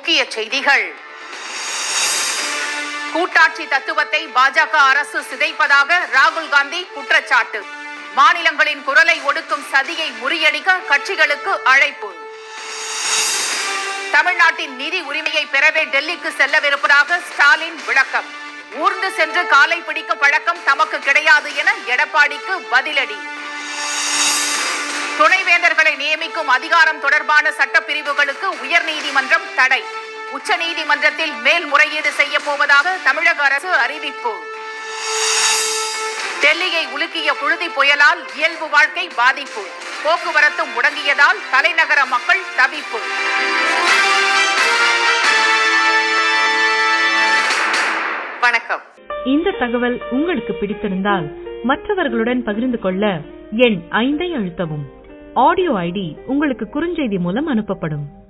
முக்கிய செய்திகள் கூட்டாட்சி தத்துவத்தை பாஜக அரசு சிதைப்பதாக ராகுல் காந்தி குற்றச்சாட்டு மாநிலங்களின் குரலை ஒடுக்கும் சதியை முறியடிக்க கட்சிகளுக்கு அழைப்பு தமிழ்நாட்டின் நிதி உரிமையை பெறவே டெல்லிக்கு செல்லவிருப்பதாக ஸ்டாலின் விளக்கம் ஊர்ந்து சென்று காலை பிடிக்கும் பழக்கம் தமக்கு கிடையாது என எடப்பாடிக்கு பதிலடி துணைவேந்தர்களை நியமிக்கும் அதிகாரம் தொடர்பான சட்டப்பிரிவுகளுக்கு உயர்நீதிமன்றம் தடை உச்சநீதிமன்றத்தில் மேல்முறையீடு செய்ய போவதாக தமிழக அரசு அறிவிப்பு டெல்லியை உலுக்கிய புழுதி புயலால் இயல்பு வாழ்க்கை பாதிப்பு போக்குவரத்து முடங்கியதால் தலைநகர மக்கள் தவிப்பு வணக்கம் இந்த தகவல் உங்களுக்கு பிடித்திருந்தால் மற்றவர்களுடன் பகிர்ந்து கொள்ள எண் ஐந்தை அழுத்தவும் ஆடியோ ஐடி உங்களுக்கு குறுஞ்செய்தி மூலம் அனுப்பப்படும்